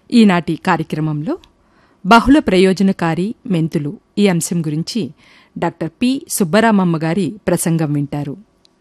ఈనాటి కార్యక్రమంలో బహుళ ప్రయోజనకారి మెంతులు ఈ అంశం గురించి డాక్టర్ పి సుబ్బరామమ్మ గారి ప్రసంగం వింటారు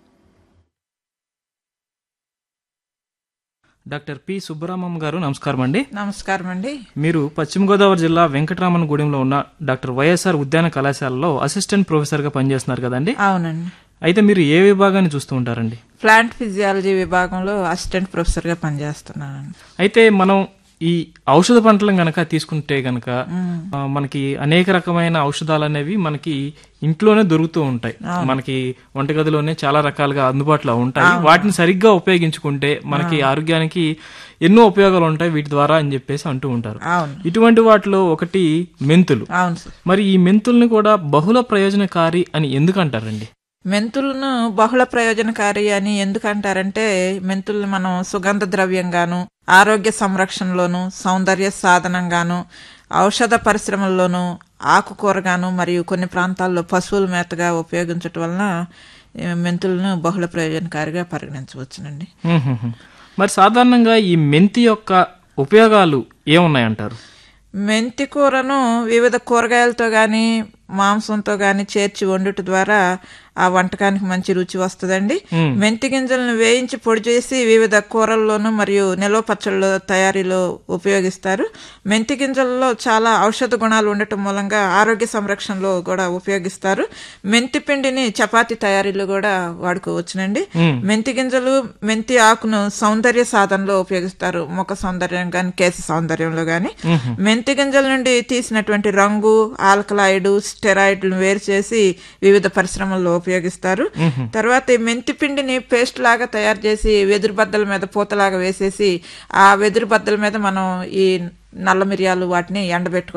డాక్టర్ పి సుబ్బరామమ్మ గారు నమస్కారం అండి నమస్కారం అండి మీరు పశ్చిమ గోదావరి జిల్లా వెంకటరామన్గూడెంలో ఉన్న డాక్టర్ వైఎస్ఆర్ ఉద్యాన కళాశాలలో అసిస్టెంట్ ప్రొఫెసర్గా పనిచేస్తున్నారు కదండి అవునండి అయితే మీరు ఏ విభాగాన్ని చూస్తూ ఉంటారండి ప్లాంట్ ఫిజియాలజీ విభాగంలో అసిస్టెంట్ ప్రొఫెసర్గా పనిచేస్తున్నానండి అయితే మనం ఈ ఔషధ పంటలను గనక తీసుకుంటే గనక ఆ, మనకి అనేక రకమైన ఔషధాలు అనేవి మనకి ఇంట్లోనే దొరుకుతూ ఉంటాయి మనకి వంటగదిలోనే చాలా రకాలుగా అందుబాటులో ఉంటాయి వాటిని సరిగ్గా ఉపయోగించుకుంటే మనకి ఆరోగ్యానికి ఎన్నో ఉపయోగాలు ఉంటాయి వీటి ద్వారా అని చెప్పేసి అంటూ ఉంటారు అవును ఇటువంటి వాటిలో ఒకటి మెంతులు అవును సార్ మరి ఈ మెంతుల్ని కూడా బహుళ ప్రయోజనకారి అని ఎందుకు అంటారండి మెంతులను బహుళ ప్రయోజనకారి అని ఎందుకంటారంటే మెంతుల్ని మనం సుగంధ ద్రవ్యంగాను ఆరోగ్య సంరక్షణలోను సౌందర్య సాధనంగాను ఔషధ పరిశ్రమల్లోనూ ఆకుకూరగాను మరియు కొన్ని ప్రాంతాల్లో పశువుల మేతగా ఉపయోగించటం వలన ఈ మెంతులను బహుళ ప్రయోజనకారిగా పరిగణించవచ్చునండి మ్మ్హ్మ్. మరి సాధారణంగా ఈ మెంతి యొక్క ఉపయోగాలు ఏమున్నాయంటారు మెంతి కూరను వివిధ కూరగాయలతో గాని మాంసంతో గాని చేర్చి వండుట ద్వారా ఆ వంటకానికి మంచి రుచి వస్తుందండి మెంతి గింజలను వేయించి పొడి చేసి వివిధ కూరల్లోనూ మరియు నిల్వ పచ్చళ్ళలో తయారీలో ఉపయోగిస్తారు మెంతి గింజలలో చాలా ఔషధ గుణాలు ఉండటం మూలంగా ఆరోగ్య సంరక్షణలో కూడా ఉపయోగిస్తారు మెంతి పిండిని చపాతీ తయారీలో కూడా వాడుకోవచ్చునండి మెంతి గింజలు మెంతి ఆకును సౌందర్య సాధనలో ఉపయోగిస్తారు ముఖ సౌందర్యం గాని కేశ సౌందర్యంలో గాని మెంతి గింజల నుండి తీసినటువంటి రంగు ఆల్కలాయిడ్ స్టెరాయిడ్లను వేరు చేసి వివిధ పరిశ్రమల్లో ఉపయోగిస్తారు తర్వాత ఈ మెంతి పిండిని పేస్ట్ లాగా తయారు చేసి వెదురు బద్దల మీద పూతలాగా వేసేసి ఆ వెదురు బద్దల మీద మనం ఈ నల్ల మిరియాలు వాటిని ఎండబెట్టుకో